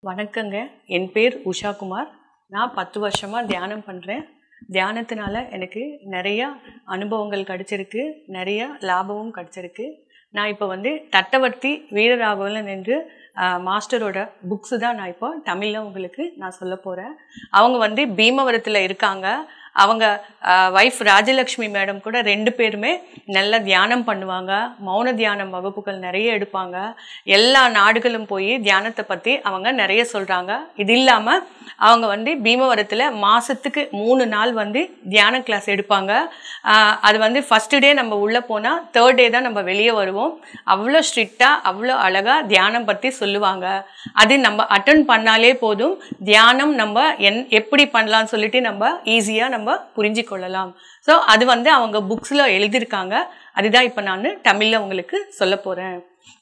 வணக்கங்க என் பேர் உஷா குமார் நான் பத்து வருஷமாக தியானம் பண்ணுறேன் தியானத்தினால எனக்கு நிறையா அனுபவங்கள் கிடச்சிருக்கு நிறையா லாபமும் கிடச்சிருக்கு நான் இப்போ வந்து தட்டவர்த்தி வீரராகவலன் என்று ஆஹ், மாஸ்டரோட புக்ஸு தான் நான் இப்போ தமிழில் உங்களுக்கு நான் சொல்ல போகிறேன் அவங்க வந்து பீமவரத்தில் இருக்காங்க அவங்க ஒய்ஃப் ராஜலக்ஷ்மி மேடம் கூட ரெண்டு பேருமே நல்ல தியானம் பண்ணுவாங்க மௌன தியானம் வகுப்புகள் நிறைய எடுப்பாங்க எல்லா நாடுகளும் போய் தியானத்தை பற்றி அவங்க நிறைய சொல்கிறாங்க இது இல்லாமல் அவங்க வந்து பீமவரத்தில் மாதத்துக்கு மூணு நாள் வந்து தியான கிளாஸ் எடுப்பாங்க ஆஹ் அது வந்து ஃபஸ்ட்டு டே நம்ம உள்ளே போனால் தேர்ட் டே தான் நம்ம வெளியே வருவோம் அவ்வளோ ஸ்ட்ரிக்டாக அவ்வளோ அழகாக தியானம் பற்றி சொல்லுவாங்க அது நம்ம அட்டன் பண்ணாலே போதும் தியானம் நம்ம என் எப்படி பண்ணலாம்னு சொல்லிட்டு நம்ம ஈஸியாக நம்ம புரிஞ்சு கொள்ளலாம் ஸோ அது வந்து அவங்க புக்ஸில் எழுதியிருக்காங்க அதுதான் இப்போ நான் தமிழில் உங்களுக்கு சொல்ல போகிறேன்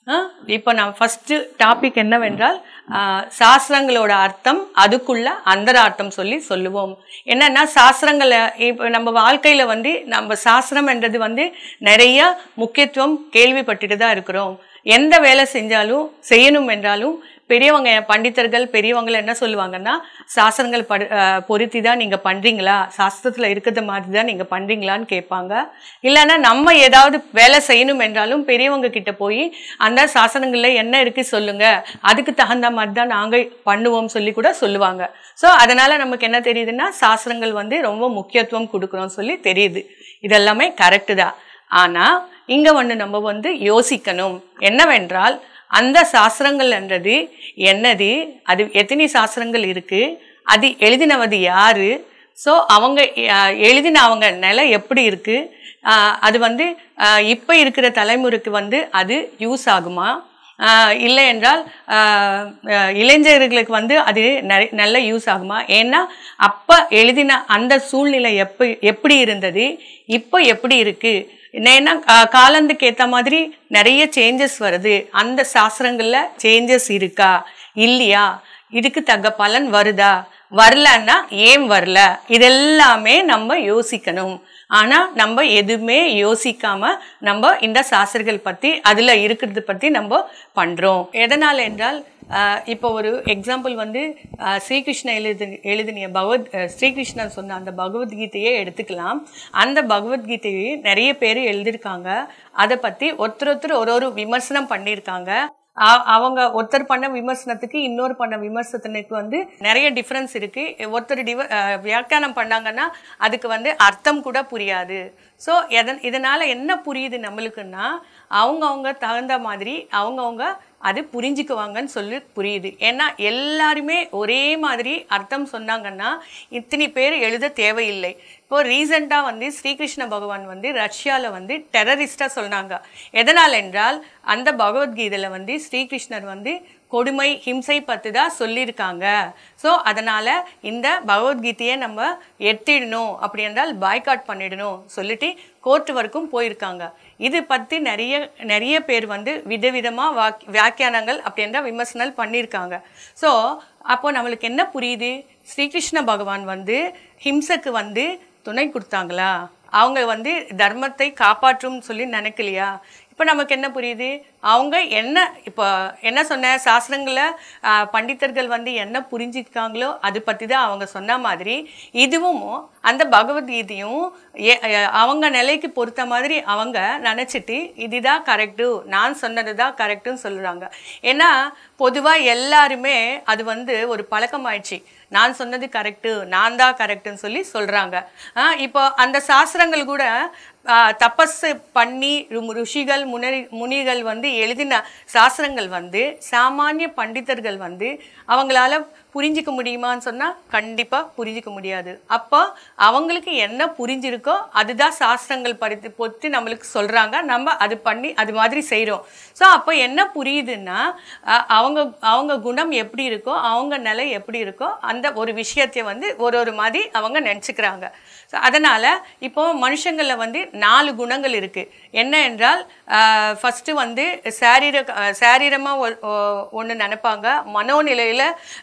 இப்போ நான் ஃபஸ்ட்டு டாபிக் என்னவென்றால் ஆ, சாஸ்திரங்களோட அர்த்தம் அதுக்குள்ள அந்தரார்த்தம் சொல்லி சொல்லுவோம் என்னன்னா சாஸ்திரங்களை இப்போ நம்ம வாழ்க்கையில் வந்து நம்ம சாஸ்திரம்ன்றது வந்து நிறைய முக்கியத்துவம் கேள்விப்பட்டுட்டு தான் இருக்கிறோம் எந்த வேலை செஞ்சாலும் செய்யணும் என்றாலும் பெரியவங்க பண்டிதர்கள் பெரியவங்க என்ன சொல்லுவாங்கன்னா சாஸ்திரங்கள் படு அஹ் பொருத்தி தான் நீங்கள் பண்ணுறீங்களா சாஸ்திரத்தில் இருக்கிறது மாதிரி தான் நீங்கள் பண்ணுறீங்களான்னு கேட்பாங்க இல்லைன்னா நம்ம ஏதாவது வேலை செய்யணும் என்றாலும் பெரியவங்க கிட்ட போய் அந்த சாஸ்திரங்களில் என்ன இருக்குது சொல்லுங்க அதுக்கு தகுந்த மாதிரி தான் நாங்கள் பண்ணுவோம் சொல்லி கூட சொல்லுவாங்க ஸோ அதனால் நமக்கு என்ன தெரியுதுன்னா சாஸ்திரங்கள் வந்து ரொம்ப முக்கியத்துவம் கொடுக்குறோம் சொல்லி தெரியுது இதெல்லாமே கரெக்டு தான் ஆனால் இங்கே ஒன்று நம்ம வந்து யோசிக்கணும் என்னவென்றால் அந்த சாஸ்திரங்கள்ன்றது என்னது அது எத்தனை சாஸ்திரங்கள் இருக்கு அது எழுதினவது யாரு ஸோ அவங்க அஹ், எழுதின அவங்க நிலை எப்படி இருக்கு அஹ், அது வந்து இப்போ இருக்கிற தலைமுறைக்கு வந்து அது யூஸ் ஆகுமா ஆஹ் இல்லை என்றால் ஆஹ் ஆஹ் இளைஞர்களுக்கு வந்து அது நிறைய நல்ல யூஸ் ஆகுமா ஏன்னா அப்போ எழுதின அந்த சூழ்நிலை எப்ப எப்படி இருந்தது இப்போ எப்படி இருக்கு ஏன்னா கா- காலத்துக்கு ஏற்ற மாதிரி நிறைய சேஞ்சஸ் வருது அந்த சாஸ்திரங்களில் சேஞ்சஸ் இருக்கா இல்லையா இதுக்கு தக்க பலன் வருதா வரலன்னா ஏன் வரல இதெல்லாமே நம்ம யோசிக்கணும் ஆனா நம்ம எதுவுமே யோசிக்காம நம்ம இந்த சாஸ்திரங்கள் பத்தி அதுல இருக்கிறது பத்தி நம்ம பண்றோம் எதனால என்றால் ஆஹ் இப்போ ஒரு எக்ஸாம்பிள் வந்து ஆஹ் ஸ்ரீகிருஷ்ண எழுதி எழுதினிய பகவத் ஆஹ் ஸ்ரீகிருஷ்ணன் சொன்ன அந்த பகவத்கீதையே எடுத்துக்கலாம் அந்த பகவத்கீதையை நிறைய பேர் எழுதியிருக்காங்க அதை பத்தி ஒருத்தர் ஒருத்தர் ஒரு ஒரு விமர்சனம் பண்ணியிருக்காங்க அ- அவங்க ஒருத்தர் பண்ண விமர்சனத்துக்கு இன்னொரு பண்ண விமர்சனத்துக்கு வந்து நிறைய டிஃப்ரென்ஸ் இருக்கு ஒருத்தர் டிவ அஹ் வியாக்கியானம் பண்ணாங்கன்னா அதுக்கு வந்து அர்த்தம் கூட புரியாது ஸோ எதன் இதனால என்ன புரியுது நம்மளுக்குன்னா அவங்கவுங்க தகுந்த மாதிரி அவங்கவுங்க அது புரிஞ்சுக்குவாங்கன்னு சொல்லி புரியுது ஏன்னா எல்லாருமே ஒரே மாதிரி அர்த்தம் சொன்னாங்கன்னா இத்தனை பேர் எழுத தேவையில்லை இப்போ ரீசெண்டாக வந்து ஸ்ரீகிருஷ்ண பகவான் வந்து ரஷ்யாவில் வந்து டெரரிஸ்டாக சொன்னாங்க எதனால் என்றால் அந்த பகவத்கீதையில் வந்து ஸ்ரீகிருஷ்ணர் வந்து கொடுமை ஹிம்சை பற்றி தான் சொல்லியிருக்காங்க ஸோ அதனால் இந்த பகவத்கீதையை நம்ம எத்திடணும் அப்படி என்றால் பாய்காட் பண்ணிடணும் சொல்லிட்டு கோர்ட் வரைக்கும் போயிருக்காங்க இது பற்றி நிறைய நிறைய பேர் வந்து விதவிதமாக வாக் வியாக்கியானங்கள் அப்படின்ற விமர்சனம் பண்ணியிருக்காங்க ஸோ அப்போ நம்மளுக்கு என்ன புரியுது ஸ்ரீகிருஷ்ண பகவான் வந்து ஹிம்சைக்கு வந்து துணை கொடுத்தாங்களா அவங்க வந்து தர்மத்தை காப்பாற்றும் சொல்லி நினைக்கலையா இப்போ நமக்கு என்ன புரியுது அவங்க என்ன இப்போ என்ன சொன்ன சாஸ்திரங்களில் பண்டிதர்கள் வந்து என்ன புரிஞ்சிருக்காங்களோ அது பற்றி தான் அவங்க சொன்ன மாதிரி இதுவும் அந்த பகவத்கீதையும் ஏ- அஹ் அவங்க நிலைக்கு பொறுத்த மாதிரி அவங்க நினச்சிட்டு இதுதான் கரெக்டு நான் சொன்னது தான் கரெக்டுன்னு சொல்கிறாங்க ஏன்னா பொதுவாக எல்லாருமே அது வந்து ஒரு பழக்கமாயிடுச்சு நான் சொன்னது கரெக்டு நான் தான் கரெக்டுன்னு சொல்லி சொல்கிறாங்க இப்போ அந்த சாஸ்திரங்கள் கூட ஆ, தபஸு பண்ணி ரு- ருஷிகள் முனி முனிகள் வந்து எழுதின சாஸ்திரங்கள் வந்து சாமானிய பண்டிதர்கள் வந்து அவங்களால புரிஞ்சிக்க முடியுமான்னு சொன்னால் கண்டிப்பாக புரிஞ்சிக்க முடியாது அப்போ அவங்களுக்கு என்ன புரிஞ்சிருக்கோ அதுதான் சாஸ்திரங்கள் படுத்தி பொத்தி நம்மளுக்கு சொல்கிறாங்க நம்ம அது பண்ணி அது மாதிரி செய்கிறோம் ஸோ அப்போ என்ன புரியுதுன்னா அ- அவங்க அவங்க குணம் எப்படி இருக்கோ அவங்க நிலை எப்படி இருக்கோ அந்த ஒரு விஷயத்தை வந்து ஒரு ஒரு மாதிரி அவங்க நினச்சிக்கிறாங்க ஸோ அதனால் இப்போ மனுஷங்களில் வந்து நாலு குணங்கள் இருக்குது என்ன என்றால் ஃபஸ்ட்டு வந்து சாரீர சாரீரமாக ஒன்று நினைப்பாங்க மனோநிலையில்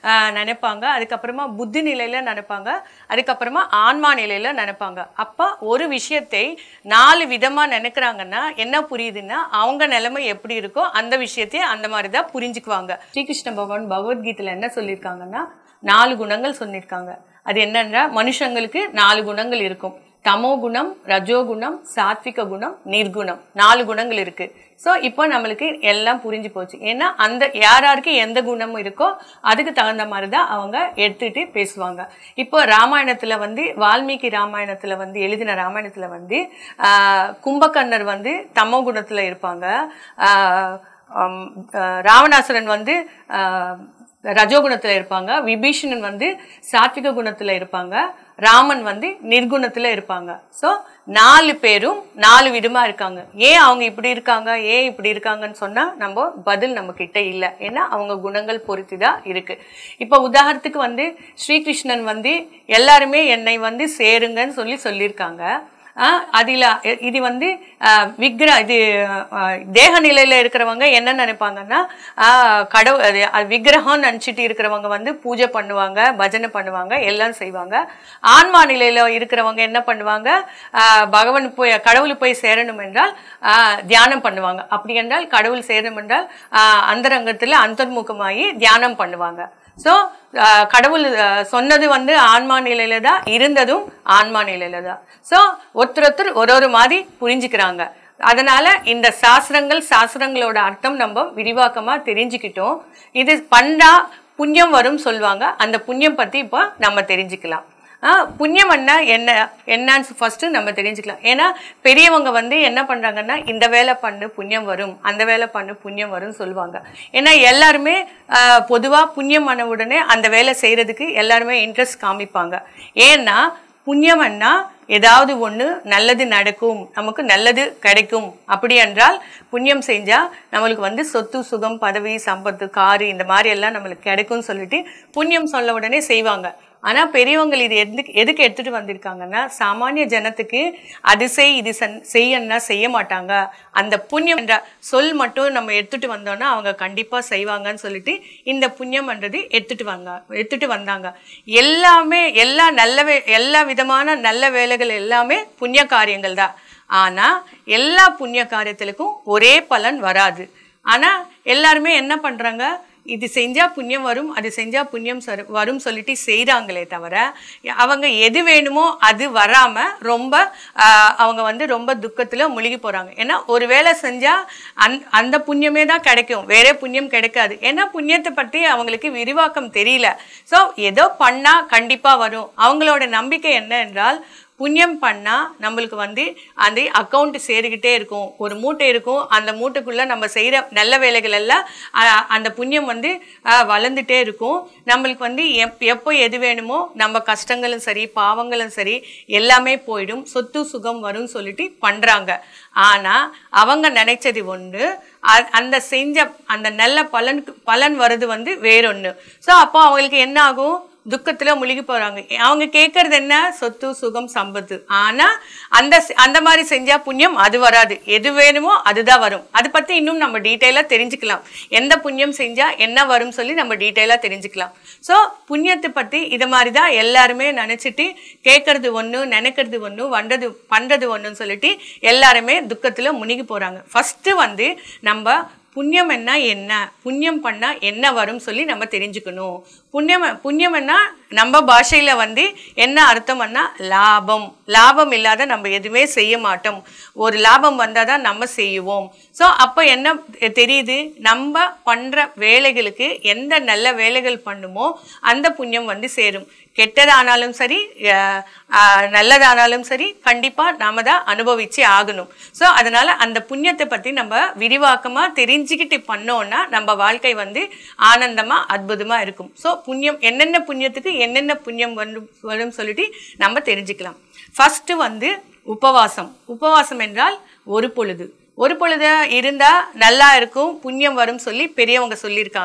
நினைப்பாங்க அதுக்கப்புறமா புத்தி நிலையில நினைப்பாங்க அதுக்கப்புறமா ஆன்மா நிலையில நினைப்பாங்க அப்ப ஒரு விஷயத்தை நாலு விதமா நினைக்கிறாங்கன்னா என்ன புரியுதுன்னா அவங்க நிலைமை எப்படி இருக்கோ அந்த விஷயத்தையே அந்த மாதிரி தான் புரிஞ்சுக்குவாங்க ஸ்ரீகிருஷ்ண பகவான் பகவத்கீதையில என்ன சொல்லியிருக்காங்கன்னா நாலு குணங்கள் சொல்லியிருக்காங்க அது என்னன்னா மனுஷங்களுக்கு நாலு குணங்கள் இருக்கும் தமோ குணம் ரஜோகுணம் சாத்விக குணம் நிர்குணம் நாலு குணங்கள் இருக்கு ஸோ இப்போ நம்மளுக்கு எல்லாம் புரிஞ்சு போச்சு ஏன்னா அந்த யார் யாருக்கு எந்த குணமும் இருக்கோ அதுக்கு தகுந்த மாதிரி தான் அவங்க எடுத்துட்டு பேசுவாங்க இப்போ ராமாயணத்துல வந்து வால்மீகி ராமாயணத்துல வந்து எழுதின ராமாயணத்துல வந்து ஆஹ், கும்பகர்ணர் வந்து தமோ குணத்துல இருப்பாங்க ஆஹ், ஆம், ஆஹ், ராவணாசுரன் வந்து ஆஹ், ரஜோகுணத்துல இருப்பாங்க விபீஷணன் வந்து சாத்விக குணத்துல இருப்பாங்க ராமன் வந்து நிர்குணத்துல இருப்பாங்க ஸோ நாலு பேரும் நாலு விதமா இருக்காங்க ஏன் அவங்க இப்படி இருக்காங்க ஏன் இப்படி இருக்காங்கன்னு சொன்னா நம்ம பதில் நம்ம கிட்ட இல்லை ஏன்னா அவங்க குணங்கள் பொறுத்து தான் இருக்கு இப்போ உதாரணத்துக்கு வந்து ஸ்ரீகிருஷ்ணன் வந்து எல்லாருமே என்னை வந்து சேருங்கன்னு சொல்லி சொல்லியிருக்காங்க ஆஹ் அதில் இது வந்து ஆஹ் விக்ர இது ஆஹ் தேக நிலையில இருக்கிறவங்க என்ன நினைப்பாங்கன்னா ஆஹ் கடவு அது அது விக்கிரகம்னு நினச்சிட்டு இருக்கிறவங்க வந்து பூஜை பண்ணுவாங்க பஜனை பண்ணுவாங்க எல்லாம் செய்வாங்க ஆன்மா நிலையில இருக்கிறவங்க என்ன பண்ணுவாங்க ஆஹ் பகவான் போய் கடவுள் போய் சேரணும் என்றால் ஆஹ் தியானம் பண்ணுவாங்க அப்படி என்றால் கடவுள் சேரணும் என்றால் ஆஹ் அந்தரங்கத்தில் அந்தர்முகமாகி தியானம் பண்ணுவாங்க ஸோ கடவுள் அஹ், சொன்னது வந்து ஆன்மா நிலையில தான் இருந்ததும் ஆன்மா நிலையில தான் ஸோ ஒருத்தர் ஒருத்தர் ஒரு ஒரு மாதிரி புரிஞ்சுக்கிறாங்க அதனால இந்த சாஸ்திரங்கள் சாஸ்திரங்களோட அர்த்தம் நம்ம விரிவாக்கமா தெரிஞ்சுக்கிட்டோம் இது பண்ணா புண்ணியம் வரும் சொல்லுவாங்க அந்த புண்ணியம் பத்தி இப்போ நம்ம தெரிஞ்சுக்கலாம் ஆ, புண்ணியம் என்ன என்ன என்னன்னு ஃபர்ஸ்ட் நம்ம தெரிஞ்சுக்கலாம் ஏன்னா பெரியவங்க வந்து என்ன பண்றாங்கன்னா இந்த வேலை பண்ணு புண்ணியம் வரும் அந்த வேலை பண்ணு புண்ணியம் வரும் சொல்லுவாங்க ஏன்னா எல்லாருமே ஆ, பொதுவா புண்ணியம் பண்ண உடனே அந்த வேலை செய்யறதுக்கு எல்லாருமே இன்ட்ரெஸ்ட் காமிப்பாங்க ஏன்னா புண்ணியம்னா ஏதாவது ஒன்று நல்லது நடக்கும் நமக்கு நல்லது கிடைக்கும் அப்படி என்றால் புண்ணியம் செஞ்சா நம்மளுக்கு வந்து சொத்து சுகம் பதவி சம்பத்து காரு இந்த மாதிரி எல்லாம் நம்மளுக்கு கிடைக்கும்னு சொல்லிட்டு புண்ணியம் சொல்ல உடனே செய்வாங்க ஆனா பெரியவங்க இது எதுக்கு எதுக்கு எடுத்துட்டு வந்திருக்காங்கன்னா சாமானிய ஜனத்துக்கு அது செய் இது சன் செய்யன்னா செய்ய மாட்டாங்க அந்த புண்ணியம் என்ற சொல் மட்டும் நம்ம எடுத்துட்டு வந்தோம்னா அவங்க கண்டிப்பா செய்வாங்கன்னு சொல்லிட்டு இந்த புண்ணியம்ன்றது எடுத்துட்டு வாங்க எடுத்துட்டு வந்தாங்க எல்லாமே எல்லா நல்ல வே எல்லா விதமான நல்ல வேலைகள் எல்லாமே புண்ணிய காரியங்கள் தான் ஆனா எல்லா புண்ணிய காரியத்திலுக்கும் ஒரே பலன் வராது ஆனா எல்லாருமே என்ன பண்றாங்க இது செஞ்சா புண்ணியம் வரும் அது செஞ்சா புண்ணியம் சரு- வரும் சொல்லிட்டு செய்றாங்களே தவிர அவங்க எது வேணுமோ அது வராம ரொம்ப ஆஹ், அவங்க வந்து ரொம்ப துக்கத்துல முழுகி போறாங்க ஏன்னா ஒரு வேலை செஞ்சா அந் அந்த புண்ணியமே தான் கிடைக்கும் வேற புண்ணியம் கிடைக்காது ஏன்னா புண்ணியத்தை பற்றி அவங்களுக்கு விரிவாக்கம் தெரியல ஸோ ஏதோ பண்ணா கண்டிப்பா வரும் அவங்களோட நம்பிக்கை என்ன என்றால் புண்ணியம் பண்ணா நம்மளுக்கு வந்து அந்த அக்கௌண்ட் சேருகிட்டே இருக்கும் ஒரு மூட்டை இருக்கும் அந்த மூட்டைக்குள்ள நம்ம செய்யற நல்ல வேலைகள் எல்லாம் அஹ், அந்த புண்ணியம் வந்து அஹ், வளர்ந்துட்டே இருக்கும் நம்மளுக்கு வந்து எப் எப்போ எது வேணுமோ நம்ம கஷ்டங்களும் சரி பாவங்களும் சரி எல்லாமே போயிடும் சொத்து சுகம் வரும்னு சொல்லிட்டு பண்றாங்க ஆனா அவங்க நினைச்சது ஒன்று அ- அந்த செஞ்ச அந்த நல்ல பலனுக்கு பலன் வருது வந்து வேறொன்னு ஸோ அப்போ அவங்களுக்கு என்ன ஆகும் துக்கத்துல முழுகி போறாங்க அவங்க கேட்கறது என்ன சொத்து சுகம் சம்பத்து ஆனா அந்த செ- அந்த மாதிரி செஞ்சா புண்ணியம் அது வராது எது வேணுமோ அதுதான் வரும் அது பத்தி இன்னும் நம்ம டீட்டெயிலா தெரிஞ்சுக்கலாம் எந்த புண்ணியம் செஞ்சா என்ன வரும் சொல்லி நம்ம டீட்டெயிலா தெரிஞ்சுக்கலாம் ஸோ புண்ணியத்தை பத்தி இதை மாதிரி தான் எல்லாருமே நினைச்சிட்டு கேட்கறது ஒண்ணு நினைக்கிறது ஒண்ணு வந்தது பண்றது ஒண்ணுன்னு சொல்லிட்டு எல்லாருமே துக்கத்துல முழுகி போறாங்க ஃபர்ஸ்ட் வந்து நம்ம புண்ணியம் என்ன என்ன புண்ணியம் பண்ணா என்ன வரும் சொல்லி நம்ம தெரிஞ்சுக்கணும் புண்ணியம் புண்ணியம்னா நம்ம பாஷையில வந்து என்ன அர்த்தம்னா லாபம் லாபம் இல்லாத நம்ம எதுவுமே செய்ய மாட்டோம் ஒரு லாபம் வந்தால் தான் நம்ம செய்வோம் ஸோ அப்போ என்ன தெரியுது நம்ம பண்ற வேலைகளுக்கு எந்த நல்ல வேலைகள் பண்ணுமோ அந்த புண்ணியம் வந்து சேரும் கெட்டதானாலும் சரி அஹ், அஹ், நல்லதானாலும் சரி கண்டிப்பா நாம தான் அனுபவிச்சு ஆகணும் ஸோ அதனால அந்த புண்ணியத்தை பத்தி நம்ம விரிவாக்கமா தெரிஞ்சுக்கிட்டு பண்ணோம்னா நம்ம வாழ்க்கை வந்து ஆனந்தமா அற்புதமா இருக்கும் ஸோ புண்ணியம் என்னென்ன புண்ணியத்துக்கு என்னென்ன புண்ணியம் வரும் வரும் சொல்லிட்டு நம்ம தெரிஞ்சுக்கலாம் ஃபர்ஸ்ட் வந்து உபவாசம் உபவாசம் என்றால் ஒரு பொழுது ஒரு பொழுது இருந்தா நல்லா இருக்கும் புண்ணியம் வரும் சொல்லி பெரியவங்க சொல்லியிருக்காங்க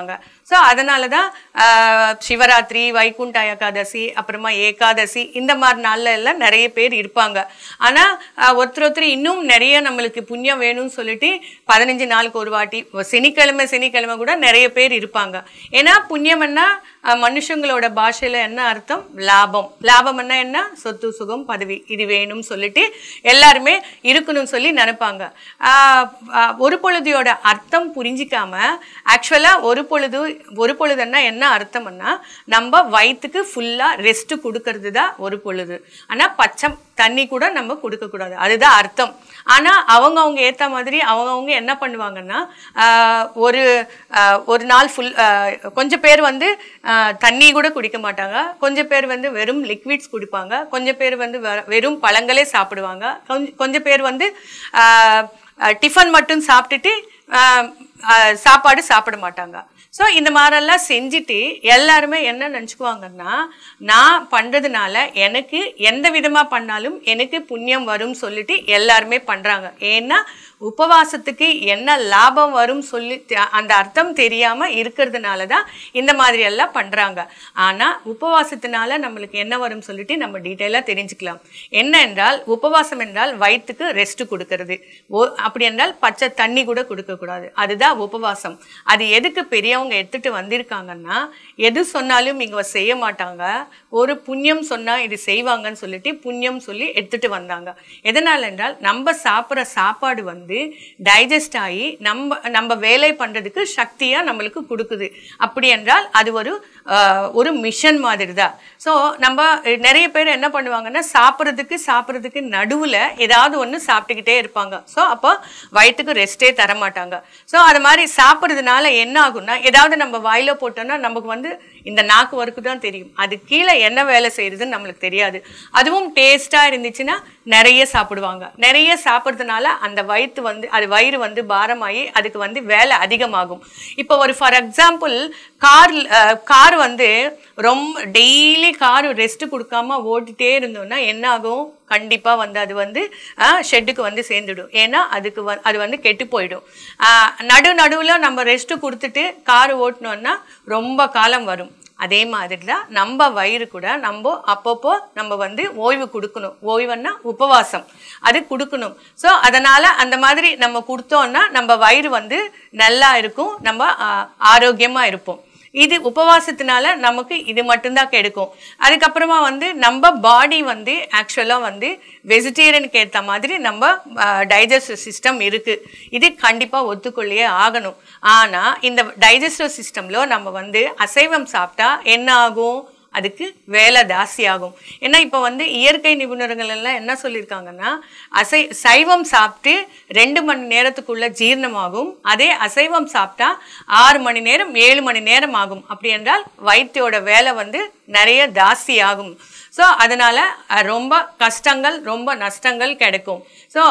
ஸோ அதனால தான் ஆஹ், சிவராத்திரி வைகுண்ட ஏகாதசி அப்புறமா ஏகாதசி இந்த மாதிரி நாள்ல எல்லாம் நிறைய பேர் இருப்பாங்க ஆனால் ஒருத்தர் ஒருத்தர் இன்னும் நிறைய நம்மளுக்கு புண்ணியம் வேணும்னு சொல்லிட்டு பதினஞ்சு நாளுக்கு ஒரு வாட்டி சனிக்கிழமை சனிக்கிழமை கூட நிறைய பேர் இருப்பாங்க ஏன்னா புண்ணியம்னா ஆஹ், மனுஷங்களோட பாஷையில என்ன அர்த்தம் லாபம் லாபம்னா என்ன சொத்து சுகம் பதவி இது வேணும்னு சொல்லிட்டு எல்லாருமே இருக்கணும்னு சொல்லி நினைப்பாங்க ஆஹ், ஆஹ், ஒரு பொழுதையோட அர்த்தம் புரிஞ்சிக்காம ஆக்சுவலா ஒரு பொழுது ஒரு பொழுதுன்னா என்ன அர்த்தம்னா நம்ம வயிற்றுக்கு ஃபுல்லா ரெஸ்ட் கொடுக்கறது தான் ஒரு பொழுது ஆனா பச்சை தண்ணி கூட நம்ம கொடுக்க கூடாது அதுதான் அர்த்தம் ஆனா அவங்க அவங்க ஏத்த மாதிரி அவங்க அவங்க என்ன பண்ணுவாங்கன்னா ஆஹ், ஒரு ஆஹ், ஒரு நாள் ஃபுல் கொஞ்சம் பேர் வந்து ஆஹ், தண்ணி கூட குடிக்க மாட்டாங்க கொஞ்சம் பேர் வந்து வெறும் லிக்விட்ஸ் குடிப்பாங்க கொஞ்சம் பேர் வந்து வெ- வெறும் பழங்களே சாப்பிடுவாங்க கொஞ்சம் கொஞ்சம் பேர் வந்து ஆஹ், ஆஹ், டிஃபன் மட்டும் சாப்பிட்டுட்டு ஆஹ், ஆஹ், சாப்பாடு சாப்பிட மாட்டாங்க ஸோ இந்த மாதிரிலாம் செஞ்சுட்டு எல்லாருமே என்ன நினச்சிக்குவாங்கன்னா நான் பண்ணுறதுனால எனக்கு எந்த விதமாக பண்ணாலும் எனக்கு புண்ணியம் வரும்னு சொல்லிட்டு எல்லாருமே பண்ணுறாங்க ஏன்னா உபவாசத்துக்கு என்ன லாபம் வரும் சொல்லி த- அந்த அர்த்தம் தெரியாமல் இருக்கிறதுனால தான் இந்த மாதிரி எல்லாம் பண்ணுறாங்க ஆனால் உபவாசத்தினால நம்மளுக்கு என்ன வரும் சொல்லிட்டு நம்ம டீட்டெயிலாக தெரிஞ்சுக்கலாம் என்ன என்றால் உபவாசம் என்றால் வயிற்றுக்கு ரெஸ்ட் கொடுக்கறது ஓ அப்படி என்றால் பச்சை தண்ணி கூட கொடுக்கக்கூடாது அதுதான் உபவாசம் அது எதுக்கு பெரியவங்க எடுத்துட்டு வந்திருக்காங்கன்னா எது சொன்னாலும் இங்க செய்ய மாட்டாங்க ஒரு புண்ணியம் சொன்னா இது செய்வாங்கன்னு சொல்லிட்டு புண்ணியம் சொல்லி எடுத்துட்டு வந்தாங்க எதனால என்றால் நம்ம சாப்பிட்ற சாப்பாடு வந்து டைஜஸ்ட் ஆகி நம்ம நம்ம வேலை பண்றதுக்கு சக்தியா நம்மளுக்கு கொடுக்குது அப்படி என்றால் அது ஒரு ஆஹ், ஒரு மிஷன் மாதிரி தான் ஸோ நம்ம அஹ், நிறைய பேர் என்ன பண்ணுவாங்கன்னா சாப்பிட்றதுக்கு சாப்பிட்றதுக்கு நடுவுல ஏதாவது ஒன்று சாப்பிட்டுக்கிட்டே இருப்பாங்க ஸோ அப்போ வயிற்றுக்கு ரெஸ்ட்டே தர மாட்டாங்க ஸோ அது மாதிரி சாப்பிட்றதுனால என்ன ஆகும்னா ஏதாவது நம்ம வாயில போட்டோம்னா நமக்கு வந்து இந்த நாக்கு வரைக்கும் தான் தெரியும் அது கீழே என்ன வேலை செய்யுதுன்னு நம்மளுக்கு தெரியாது அதுவும் டேஸ்டா இருந்துச்சுன்னா நிறைய சாப்பிடுவாங்க நிறைய சாப்பிட்றதுனால அந்த வயிற்று வந்து அது வயிறு வந்து பாரமாகி அதுக்கு வந்து வேலை அதிகமாகும் இப்போ ஒரு ஃபார் எக்ஸாம்பிள் கார் கார் வந்து ரொம்ப டெய்லி கார் ரெஸ்ட் கொடுக்காம ஓட்டிட்டே இருந்தோம்னா என்ன ஆகும் கண்டிப்பா வந்து அது வந்து ஷெட்டுக்கு வந்து சேர்ந்துடும் ஏன்னா அதுக்கு வ- அது வந்து கெட்டு போயிடும் ஆஹ் நடு நடுவுல நம்ம ரெஸ்ட் கொடுத்துட்டு கார் ஓட்டினோம்னா ரொம்ப காலம் வரும் அதே மாதிரி தான் நம்ம வயிறு கூட நம்ம அப்பப்போ நம்ம வந்து ஓய்வு கொடுக்கணும் ஓய்வுன்னா உபவாசம் அது கொடுக்கணும் ஸோ அதனால அந்த மாதிரி நம்ம கொடுத்தோம்னா நம்ம வயிறு வந்து நல்லா இருக்கும் நம்ம ஆஹ், ஆரோக்கியமா இருப்போம் இது உபவாசத்தினால நமக்கு இது மட்டும்தான் கெடுக்கும் அதுக்கப்புறமா வந்து நம்ம பாடி வந்து ஆக்சுவலாக வந்து வெஜிடேரியனுக்கு ஏற்ற மாதிரி நம்ம டைஜஸ்டிவ் சிஸ்டம் இருக்கு இது கண்டிப்பாக ஒத்துக்கொள்ளியே ஆகணும் ஆனால் இந்த டைஜஸ்டிவ் சிஸ்டம்ல நம்ம வந்து அசைவம் சாப்பிட்டா என்ன ஆகும் அதுக்கு வேலை ஜாஸ்தி ஆகும் ஏன்னா இப்போ வந்து இயற்கை நிபுணர்கள் எல்லாம் என்ன சொல்லியிருக்காங்கன்னா அசை சைவம் சாப்பிட்டு ரெண்டு மணி நேரத்துக்குள்ள ஜீரணமாகும் அதே அசைவம் சாப்பிட்டா ஆறு மணி நேரம் ஏழு மணி நேரம் ஆகும் அப்படி என்றால் வயிற்றோட வேலை வந்து நிறைய ஜாஸ்தி ஆகும் ஸோ அதனால அஹ், ரொம்ப கஷ்டங்கள் ரொம்ப நஷ்டங்கள் கிடைக்கும் ஸோ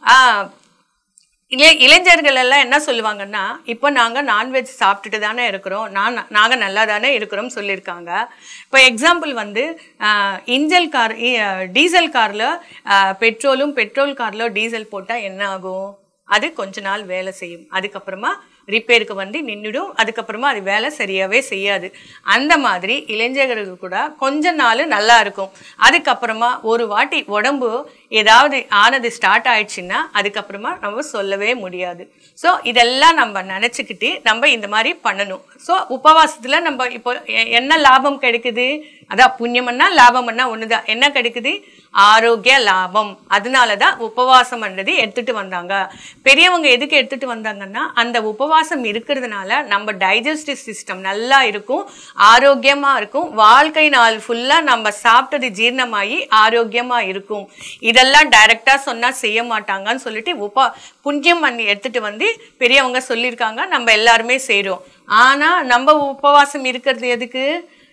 இளை இளைஞர்கள் எல்லாம் என்ன சொல்லுவாங்கன்னா இப்போ நாங்கள் நான்வெஜ் சாப்பிட்டுட்டு தானே இருக்கிறோம் நான் நாங்கள் நல்லா தானே இருக்கிறோம் சொல்லியிருக்காங்க இப்போ எக்ஸாம்பிள் வந்து ஆஹ், இன்ஜல் கார் டீசல் காரில் பெட்ரோலும் பெட்ரோல் காரில் டீசல் போட்டால் என்ன ஆகும் அது கொஞ்ச நாள் வேலை செய்யும் அதுக்கப்புறமா ரிப்பேருக்கு வந்து நின்றுடும் அதுக்கப்புறமா அது வேலை சரியாவே செய்யாது அந்த மாதிரி இளைஞர்களுக்கு கூட கொஞ்ச நாள் நல்லா இருக்கும் அதுக்கப்புறமா ஒரு வாட்டி உடம்பு ஏதாவது ஆனது ஸ்டார்ட் ஆயிடுச்சுன்னா அதுக்கப்புறமா நம்ம சொல்லவே முடியாது ஸோ இதெல்லாம் நம்ம நினச்சிக்கிட்டு நம்ம இந்த மாதிரி பண்ணணும் ஸோ உபவாசத்தில் நம்ம இப்போ எ- என்ன லாபம் கிடைக்குது அதான் புண்ணியம்னா லாபம்னா ஒண்ணுதான் என்ன கிடைக்குது ஆரோக்கிய லாபம் அதனால தான் உபவாசம்ன்றது எடுத்துட்டு வந்தாங்க பெரியவங்க எதுக்கு எடுத்துட்டு வந்தாங்கன்னா அந்த உபவாசம் இருக்கிறதுனால நம்ம டைஜஸ்டிவ் சிஸ்டம் நல்லா இருக்கும் ஆரோக்கியமா இருக்கும் வாழ்க்கை நாள் ஃபுல்லா நம்ம சாப்பிட்டது ஜீரணமாகி ஆரோக்கியமா இருக்கும் இதெல்லாம் டைரக்டா சொன்னா செய்ய மாட்டாங்கன்னு சொல்லிட்டு உப புண்ணியம் பண்ணி எடுத்துட்டு வந்து பெரியவங்க சொல்லியிருக்காங்க நம்ம எல்லாருமே செய்றோம் ஆனா நம்ம உபவாசம் இருக்கிறது எதுக்கு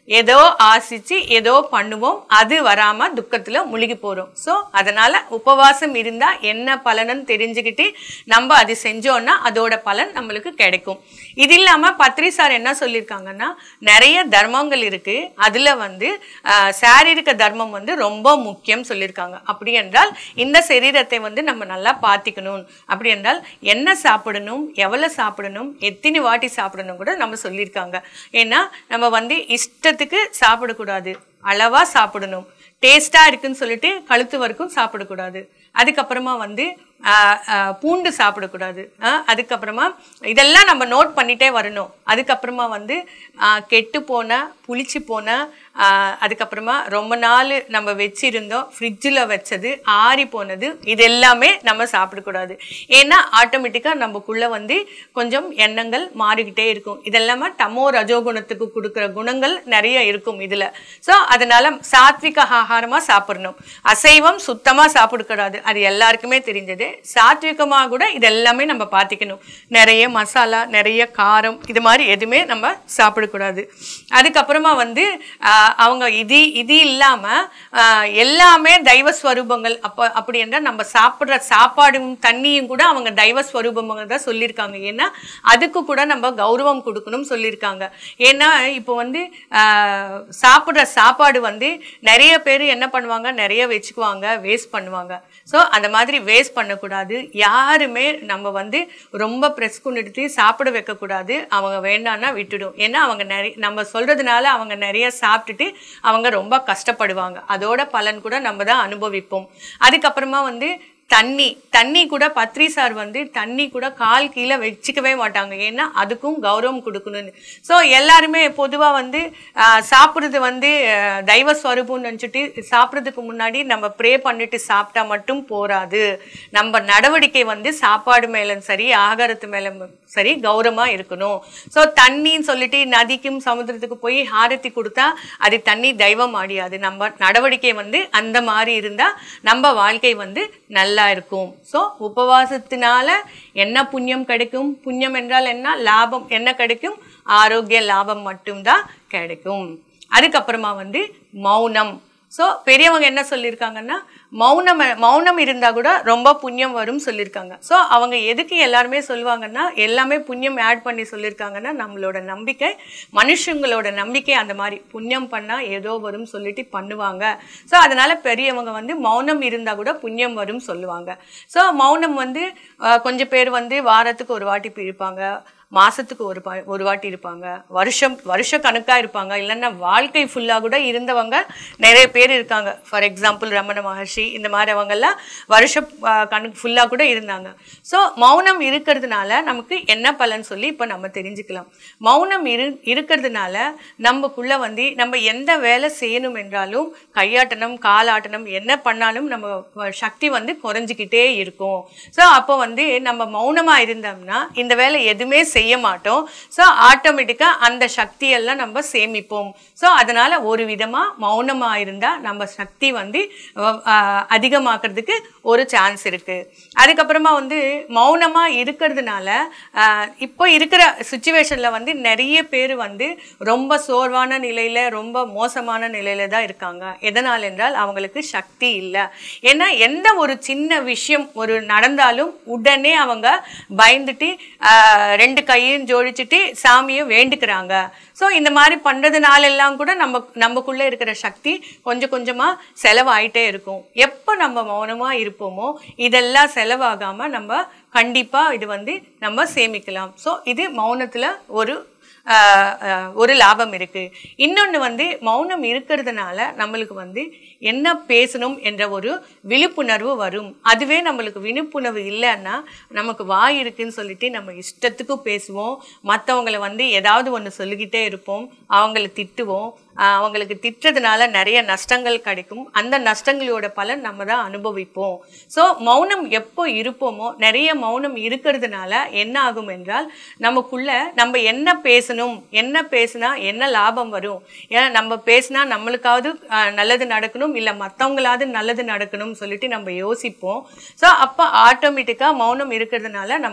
ஏதோ ஆசிச்சு ஏதோ பண்ணுவோம் அது வராம துக்கத்துல முழுகி போறோம் ஸோ அதனால உபவாசம் இருந்தா என்ன பலனுன்னு தெரிஞ்சுக்கிட்டு நம்ம அது செஞ்சோம்னா அதோட பலன் நம்மளுக்கு கிடைக்கும் இது இல்லாம பத்ரி சார் என்ன சொல்லியிருக்காங்கன்னா நிறைய தர்மங்கள் இருக்கு அதுல வந்து ஆஹ், சாரீரிக தர்மம் வந்து ரொம்ப முக்கியம் சொல்லியிருக்காங்க அப்படி என்றால் இந்த சரீரத்தை வந்து நம்ம நல்லா பார்த்திக்கணும் அப்படி என்றால் என்ன சாப்பிடணும் எவ்வளவு சாப்பிடணும் எத்தனை வாட்டி சாப்பிடணும் கூட நம்ம சொல்லியிருக்காங்க ஏன்னா நம்ம வந்து இஷ்டத்துக்கு சாப்பிடக்கூடாது அளவா சாப்பிடணும் டேஸ்டா இருக்குன்னு சொல்லிட்டு கழுத்து வரைக்கும் சாப்பிடக்கூடாது அதுக்கப்புறமா வந்து ஆஹ், ஆஹ், பூண்டு சாப்பிடக்கூடாது ஆஹ், அதுக்கப்புறமா இதெல்லாம் நம்ம நோட் பண்ணிட்டே வரணும் அதுக்கப்புறமா வந்து ஆஹ், கெட்டு போன புளிச்சு போன ஆஹ், அதுக்கப்புறமா ரொம்ப நாள் நம்ம வச்சிருந்தோம் ஃப்ரிட்ஜில் வச்சது ஆறி போனது இது எல்லாமே நம்ம சாப்பிடக்கூடாது ஏன்னா ஆட்டோமேட்டிக்காக நமக்குள்ள வந்து கொஞ்சம் எண்ணங்கள் மாறிக்கிட்டே இருக்கும் இதெல்லாமே தமோ ரஜோகுணத்துக்கு கொடுக்குற குணங்கள் நிறைய இருக்கும் இதில் ஸோ அதனால சாத்விக ஆகாரமாக சாப்பிடணும் அசைவம் சுத்தமாக சாப்பிடக்கூடாது அது எல்லாருக்குமே தெரிஞ்சது சாத்விகமாக கூட இது எல்லாமே நம்ம பார்த்துக்கணும் நிறைய மசாலா நிறைய காரம் இது மாதிரி எதுவுமே நம்ம சாப்பிடக்கூடாது அதுக்கப்புறமா வந்து ஆஹ், அவங்க இது இது இல்லாமல் எல்லாமே தெய்வ ஸ்வரூபங்கள் அப்போ அப்படி என்றால் நம்ம சாப்பிட்ற சாப்பாடும் தண்ணியும் கூட அவங்க தெய்வ ஸ்வரூபங்கள் தான் சொல்லியிருக்காங்க ஏன்னா அதுக்கு கூட நம்ம கௌரவம் கொடுக்கணும்னு சொல்லியிருக்காங்க ஏன்னா இப்போ வந்து ஆஹ், சாப்பிட்ற சாப்பாடு வந்து நிறைய பேர் என்ன பண்ணுவாங்க நிறைய வச்சுக்குவாங்க வேஸ்ட் பண்ணுவாங்க ஸோ அந்த மாதிரி வேஸ்ட் பண்ணக்கூடாது யாருமே நம்ம வந்து ரொம்ப ப்ரெஸ் நிறுத்தி சாப்பிட வைக்கக்கூடாது அவங்க வேண்டாம்னா விட்டுடும் ஏன்னா அவங்க நிறைய நம்ம சொல்றதுனால அவங்க நிறைய சாப்பிட்டுட்டு அவங்க ரொம்ப கஷ்டப்படுவாங்க அதோட பலன் கூட நம்ம தான் அனுபவிப்போம் அதுக்கப்புறமா வந்து தண்ணி தண்ணி கூட பத்ரி சார் வந்து தண்ணி கூட கால் கீழே வச்சுக்கவே மாட்டாங்க ஏன்னா அதுக்கும் கௌரவம் கொடுக்கணும்னு ஸோ எல்லாருமே பொதுவாக வந்து ஆஹ், சாப்பிட்றது வந்து ஆஹ், தெய்வ ஸ்வரூபம்னு நினச்சிட்டு சாப்பிட்றதுக்கு முன்னாடி நம்ம ப்ரே பண்ணிட்டு சாப்பிட்டா மட்டும் போராது நம்ம நடவடிக்கை வந்து சாப்பாடு மேலும் சரி ஆகாரத்து மேலும் சரி கௌரவமாக இருக்கணும் ஸோ தண்ணின்னு சொல்லிட்டு நதிக்கும் சமுத்திரத்துக்கு போய் ஹாரத்தி கொடுத்தா அது தண்ணி தெய்வம் ஆடியாது நம்ம நடவடிக்கை வந்து அந்த மாதிரி இருந்தால் நம்ம வாழ்க்கை வந்து நல்லா இருக்கும் ஸோ உபவாசத்தினால என்ன புண்ணியம் கிடைக்கும் புண்ணியம் என்றால் என்ன லாபம் என்ன கிடைக்கும் ஆரோக்கிய லாபம் மட்டும்தான் கிடைக்கும் அதுக்கப்புறமா வந்து மௌனம் ஸோ பெரியவங்க என்ன சொல்லியிருக்காங்கன்னா மௌனம் மௌனம் இருந்தால் கூட ரொம்ப புண்ணியம் வரும் சொல்லியிருக்காங்க ஸோ அவங்க எதுக்கு எல்லாருமே சொல்லுவாங்கன்னா எல்லாமே புண்ணியம் ஆட் பண்ணி சொல்லியிருக்காங்கன்னா நம்மளோட நம்பிக்கை மனுஷங்களோட நம்பிக்கை அந்த மாதிரி புண்ணியம் பண்ணால் ஏதோ வரும் சொல்லிட்டு பண்ணுவாங்க ஸோ அதனால பெரியவங்க வந்து மௌனம் இருந்தால் கூட புண்ணியம் வரும் சொல்லுவாங்க ஸோ மௌனம் வந்து அஹ், கொஞ்சம் பேர் வந்து வாரத்துக்கு ஒரு வாட்டி பிரிப்பாங்க மாசத்துக்கு ஒரு பா- ஒரு வாட்டி இருப்பாங்க வருஷம் வருஷ கணக்கா இருப்பாங்க இல்லைன்னா வாழ்க்கை ஃபுல்லா கூட இருந்தவங்க நிறைய பேர் இருக்காங்க ஃபார் எக்ஸாம்பிள் ரமண மகர்ஷி இந்த மாதிரி அவங்கெல்லாம் வருஷ ஆஹ், கணக்கு ஃபுல்லா கூட இருந்தாங்க ஸோ மௌனம் இருக்கிறதுனால நமக்கு என்ன பலன் சொல்லி இப்போ நம்ம தெரிஞ்சுக்கலாம் மௌனம் இரு இருக்கிறதுனால நமக்குள்ள வந்து நம்ம எந்த வேலை செய்யணும் என்றாலும் கையாட்டனம் காலாட்டனம் என்ன பண்ணாலும் நம்ம வ- சக்தி வந்து குறைஞ்சிக்கிட்டே இருக்கும் ஸோ அப்போ வந்து நம்ம மௌனமா இருந்தோம்னா இந்த வேலை எதுவுமே செய்ய மாட்டோம் ஸோ ஆட்டோமேட்டிக்காக அந்த சக்தியெல்லாம் நம்ம சேமிப்போம் ஸோ அதனால ஒரு விதமா மௌனமா இருந்தா நம்ம சக்தி வந்து அஹ், ஆஹ், அதிகமாக்குறதுக்கு ஒரு சான்ஸ் இருக்கு அதுக்கப்புறமா வந்து மௌனமா இருக்கிறதுனால ஆஹ், இப்போ இருக்கிற சுச்சுவேஷன்ல வந்து நிறைய பேர் வந்து ரொம்ப சோர்வான நிலையில ரொம்ப மோசமான நிலையில தான் இருக்காங்க எதனால் என்றால் அவங்களுக்கு சக்தி இல்லை ஏன்னா எந்த ஒரு சின்ன விஷயம் ஒரு நடந்தாலும் உடனே அவங்க பயந்துட்டு ஆஹ், ரெண்டு கையும் ஜோடிச்சுட்டு சாமியை வேண்டிக்கிறாங்க ஸோ இந்த மாதிரி பண்றதுனால எல்லாம் கூட நம்ம நமக்குள்ள இருக்கிற சக்தி கொஞ்சம் கொஞ்சமா செலவாயிட்டே இருக்கும் எப்போ நம்ம மௌனமா இருப்போமோ இதெல்லாம் செலவாகாம நம்ம கண்டிப்பா இது வந்து நம்ம சேமிக்கலாம் ஸோ இது மௌனத்துல ஒரு ஆஹ், ஆஹ், ஒரு லாபம் இருக்கு இன்னொன்று வந்து மௌனம் இருக்கிறதுனால நம்மளுக்கு வந்து என்ன பேசணும் என்ற ஒரு விழிப்புணர்வு வரும் அதுவே நம்மளுக்கு விழிப்புணர்வு இல்லைன்னா நமக்கு வாய் இருக்குன்னு சொல்லிட்டு நம்ம இஷ்டத்துக்கு பேசுவோம் மற்றவங்களை வந்து ஏதாவது ஒன்று சொல்லிக்கிட்டே இருப்போம் அவங்கள திட்டுவோம் ஆஹ், அவங்களுக்கு திட்டுறதுனால நிறைய நஷ்டங்கள் கிடைக்கும் அந்த நஷ்டங்களோட பலன் நம்ம தான் அனுபவிப்போம் ஸோ மௌனம் எப்போ இருப்போமோ நிறைய மௌனம் இருக்கிறதுனால என்ன ஆகும் என்றால் நமக்குள்ள நம்ம என்ன பேசணும் என்ன பேசினா என்ன லாபம் வரும் ஏன்னா நம்ம பேசினா நம்மளுக்காவது ஆஹ், நல்லது நடக்கணும் இல்லை மற்றவங்களாவது நல்லது நடக்கணும்னு சொல்லிட்டு நம்ம யோசிப்போம் ஸோ அப்போ ஆட்டோமேட்டிக்காக மௌனம் இருக்கிறதுனால நம்ம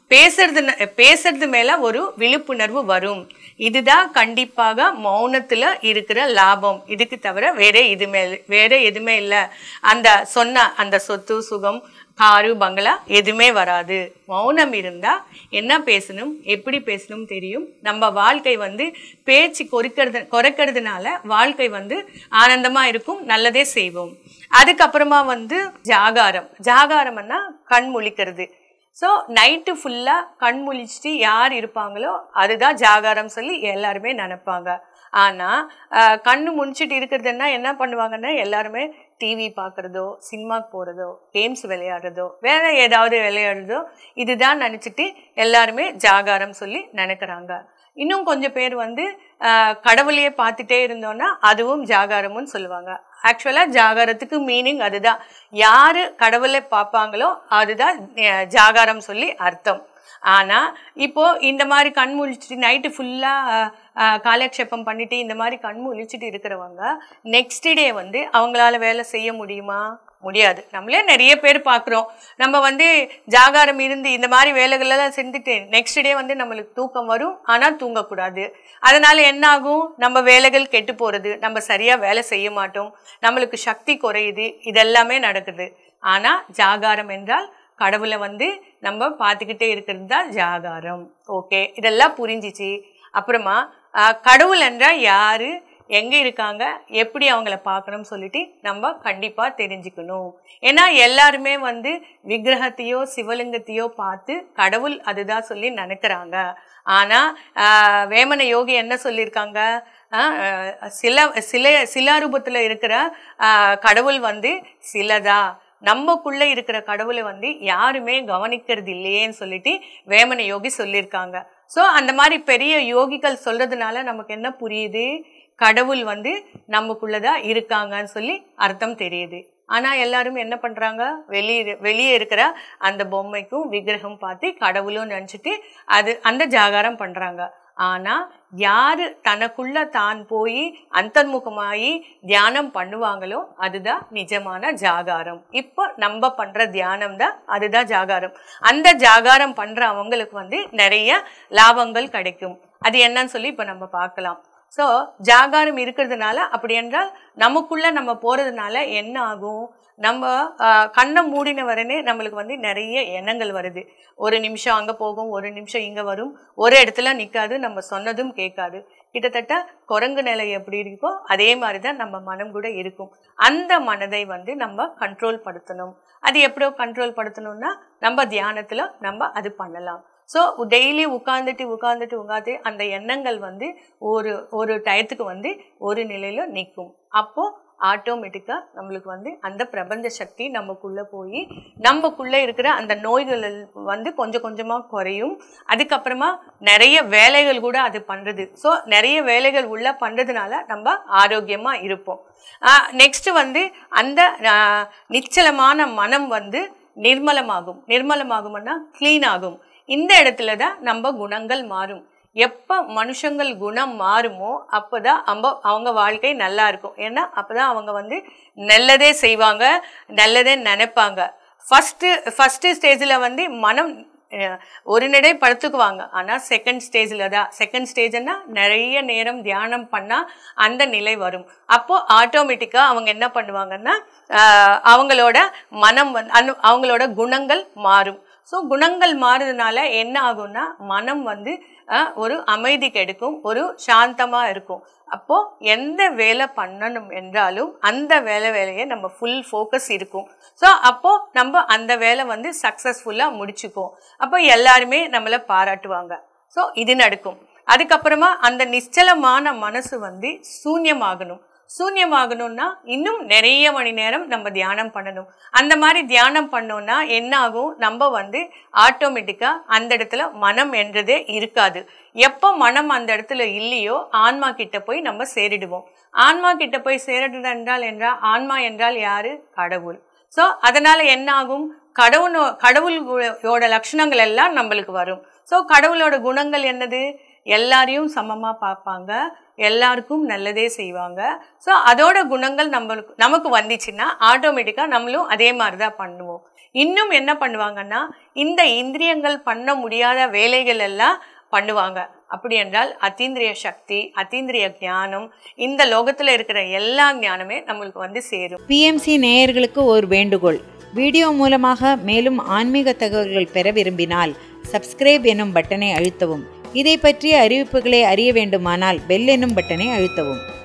பேசுறது ந- பேசுறது மேல ஒரு விழிப்புணர்வு வரும் இதுதான் கண்டிப்பாக மௌனத்துல இருக்கிற லாபம் இதுக்கு தவிர வேற எதுவுமே வேற எதுவுமே இல்லை அந்த சொன்ன அந்த சொத்து சுகம் காரு பங்களா எதுவுமே வராது மௌனம் இருந்தா என்ன பேசணும் எப்படி பேசணும் தெரியும் நம்ம வாழ்க்கை வந்து பேச்சு கொறிக்கிறது குறைக்கிறதுனால வாழ்க்கை வந்து ஆனந்தமா இருக்கும் நல்லதே செய்வோம் அதுக்கப்புறமா வந்து ஜாகாரம் ஜாகாரம்னா கண் முழிக்கிறது ஸோ நைட்டு ஃபுல்லாக கண் முழிச்சிட்டு யார் இருப்பாங்களோ அதுதான் ஜாகாரம் சொல்லி எல்லாருமே நினைப்பாங்க ஆனால் கண்ணு முழிச்சிட்டு இருக்கிறதுன்னா என்ன பண்ணுவாங்கன்னா எல்லாருமே டிவி பார்க்குறதோ சினிமாக்கு போகிறதோ கேம்ஸ் விளையாடுறதோ வேற ஏதாவது விளையாடுறதோ இதுதான் நினச்சிட்டு எல்லாருமே ஜாகாரம் சொல்லி நினைக்கிறாங்க இன்னும் கொஞ்சம் பேர் வந்து ஆஹ், கடவுளையே பார்த்துட்டே இருந்தோம்னா அதுவும் ஜாகாரம்னு சொல்லுவாங்க ஆக்சுவலாக ஜாகாரத்துக்கு மீனிங் அதுதான் யாரு கடவுளை பார்ப்பாங்களோ அதுதான் அஹ், ஜாகாரம் சொல்லி அர்த்தம் ஆனா இப்போ இந்த மாதிரி கண் முழிச்சிட்டு நைட்டு ஃபுல்லா காலக்ஷேபம் பண்ணிட்டு இந்த மாதிரி கண் முழிச்சிட்டு இருக்கிறவங்க நெக்ஸ்ட் டே வந்து அவங்களால வேலை செய்ய முடியுமா முடியாது நம்மளே நிறைய பேர் பார்க்குறோம் நம்ம வந்து ஜாகாரம் இருந்து இந்த மாதிரி வேலைகளெல்லாம் செஞ்சுட்டு நெக்ஸ்ட் டே வந்து நம்மளுக்கு தூக்கம் வரும் ஆனால் தூங்கக்கூடாது அதனால என்ன ஆகும் நம்ம வேலைகள் கெட்டு போகிறது நம்ம சரியாக வேலை செய்ய மாட்டோம் நம்மளுக்கு சக்தி குறையுது இதெல்லாமே நடக்குது ஆனால் ஜாகாரம் என்றால் கடவுளை வந்து நம்ம பார்த்துக்கிட்டே இருக்கிறது தான் ஜாகாரம் ஓகே இதெல்லாம் புரிஞ்சிச்சு அப்புறமா ஆஹ், கடவுள் என்றால் யாரு எங்க இருக்காங்க எப்படி அவங்கள பார்க்கணும்னு சொல்லிட்டு நம்ம கண்டிப்பா தெரிஞ்சுக்கணும் ஏன்னா எல்லாருமே வந்து விக்கிரகத்தையோ சிவலிங்கத்தையோ பார்த்து கடவுள் அதுதான் சொல்லி நினைக்கிறாங்க ஆனா ஆஹ், வேமன யோகி என்ன சொல்லியிருக்காங்க ஆஹ், ஆஹ், சில சில சிலாரூபத்துல இருக்கிற ஆஹ், கடவுள் வந்து சிலதா நம்மக்குள்ள இருக்கிற கடவுளை வந்து யாருமே கவனிக்கிறது இல்லையேன்னு சொல்லிட்டு வேமன யோகி சொல்லியிருக்காங்க ஸோ அந்த மாதிரி பெரிய யோகிகள் சொல்றதுனால நமக்கு என்ன புரியுது கடவுள் வந்து நமக்குள்ளதான் இருக்காங்கன்னு சொல்லி அர்த்தம் தெரியுது ஆனா எல்லாரும் என்ன பண்றாங்க வெளியே வெளியே இருக்கிற அந்த பொம்மைக்கும் விக்கிரகம் பார்த்து கடவுளும் நினைச்சிட்டு அது அந்த ஜாகாரம் பண்றாங்க ஆனா யாரு தனக்குள்ள தான் போய் அந்தர்முகமாயி தியானம் பண்ணுவாங்களோ அதுதான் நிஜமான ஜாகாரம் இப்போ நம்ம பண்ற தியானம் தான் அதுதான் ஜாகாரம் அந்த ஜாகாரம் பண்ற அவங்களுக்கு வந்து நிறைய லாபங்கள் கிடைக்கும் அது என்னன்னு சொல்லி இப்போ நம்ம பார்க்கலாம் ஸோ ஜாகாரம் இருக்கிறதுனால அப்படி என்றால் நமக்குள்ள நம்ம போறதுனால என்ன ஆகும் நம்ம ஆஹ், கண்ணை மூடின வரனே நம்மளுக்கு வந்து நிறைய எண்ணங்கள் வருது ஒரு நிமிஷம் அங்கே போகும் ஒரு நிமிஷம் இங்கே வரும் ஒரு இடத்துல நிற்காது நம்ம சொன்னதும் கேட்காது கிட்டத்தட்ட குரங்கு நிலை எப்படி இருக்கோ அதே மாதிரி தான் நம்ம மனம் கூட இருக்கும் அந்த மனதை வந்து நம்ம கண்ட்ரோல் படுத்தணும் அது எப்படியோ கண்ட்ரோல் படுத்தணும்னா நம்ம தியானத்தில் நம்ம அது பண்ணலாம் ஸோ டெய்லி உட்காந்துட்டு உட்காந்துட்டு உட்காந்து அந்த எண்ணங்கள் வந்து ஒரு ஒரு டயத்துக்கு வந்து ஒரு நிலையில நிற்கும் அப்போ ஆட்டோமேட்டிக்காக நம்மளுக்கு வந்து அந்த பிரபஞ்ச சக்தி நமக்குள்ளே போய் நமக்குள்ளே இருக்கிற அந்த நோய்கள் வந்து கொஞ்சம் கொஞ்சமாக குறையும் அதுக்கப்புறமா நிறைய வேலைகள் கூட அது பண்ணுறது ஸோ நிறைய வேலைகள் உள்ள பண்ணுறதுனால நம்ம ஆரோக்கியமாக இருப்போம் நெக்ஸ்ட் வந்து அந்த ஆஹ், நிச்சலமான மனம் வந்து நிர்மலமாகும் நிர்மலமாகும்னா க்ளீன் ஆகும் இந்த இடத்துல தான் நம்ம குணங்கள் மாறும் எப்போ மனுஷங்கள் குணம் மாறுமோ அப்போதான் அவங்க அவங்க வாழ்க்கை நல்லா இருக்கும் ஏன்னா அப்பதான் அவங்க வந்து நல்லதே செய்வாங்க நல்லதே நினைப்பாங்க ஃபஸ்ட்டு ஃபஸ்ட்டு ஸ்டேஜில் வந்து மனம் அஹ், ஒரு நடை படுத்துக்குவாங்க ஆனால் செகண்ட் ஸ்டேஜில் தான் செகண்ட் ஸ்டேஜ்னா நிறைய நேரம் தியானம் பண்ணால் அந்த நிலை வரும் அப்போ ஆட்டோமேட்டிக்காக அவங்க என்ன பண்ணுவாங்கன்னா ஆஹ், அவங்களோட மனம் வந்து அனு- அவங்களோட குணங்கள் மாறும் ஸோ குணங்கள் மாறுறதுனால என்ன ஆகும்னா மனம் வந்து அஹ், ஒரு அமைதி கிடைக்கும் ஒரு சாந்தமா இருக்கும் அப்போ எந்த வேலை பண்ணணும் என்றாலும் அந்த வேலை வேலையை நம்ம ஃபுல் ஃபோக்கஸ் இருக்கும் ஸோ அப்போ நம்ம அந்த வேலை வந்து சக்ஸஸ்ஃபுல்லாக முடிச்சுப்போம் அப்போ எல்லாருமே நம்மளை பாராட்டுவாங்க ஸோ இது நடக்கும் அதுக்கப்புறமா அந்த நிச்சலமான மனசு வந்து சூன்யமாகணும் சூன்யமாகணும்னா இன்னும் நிறைய மணி நேரம் நம்ம தியானம் பண்ணணும் அந்த மாதிரி தியானம் பண்ணோம்னா என்ன ஆகும் நம்ம வந்து ஆட்டோமேட்டிக்கா அந்த இடத்துல மனம் என்றதே இருக்காது எப்போ மனம் அந்த இடத்துல இல்லையோ ஆன்மா கிட்ட போய் நம்ம சேரிடுவோம் ஆன்மா கிட்ட போய் சேரிடுறது என்றால் என்றால் ஆன்மா என்றால் யாரு கடவுள் ஸோ அதனால என்ன ஆகும் கடவுளோ கடவுளோட லட்சணங்கள் எல்லாம் நம்மளுக்கு வரும் ஸோ கடவுளோட குணங்கள் என்னது எல்லாரையும் சமமா பார்ப்பாங்க எல்லாருக்கும் நல்லதே செய்வாங்க ஸோ அதோட குணங்கள் நம்மளுக்கு நமக்கு வந்துச்சுன்னா ஆட்டோமேட்டிக்காக நம்மளும் அதே மாதிரி தான் பண்ணுவோம் இன்னும் என்ன பண்ணுவாங்கன்னா இந்த இந்திரியங்கள் பண்ண முடியாத வேலைகள் எல்லாம் பண்ணுவாங்க அப்படி என்றால் அத்தீந்திரிய சக்தி அத்தீந்திரிய ஞானம் இந்த லோகத்துல இருக்கிற எல்லா ஞானமே நம்மளுக்கு வந்து சேரும் பிஎம்சி நேயர்களுக்கு ஒரு வேண்டுகோள் வீடியோ மூலமாக மேலும் ஆன்மீக தகவல்கள் பெற விரும்பினால் சப்ஸ்கிரைப் எனும் பட்டனை அழுத்தவும் இதை பற்றிய அறிவிப்புகளை அறிய வேண்டுமானால் பெல் எனும் பட்டனை அழுத்தவும்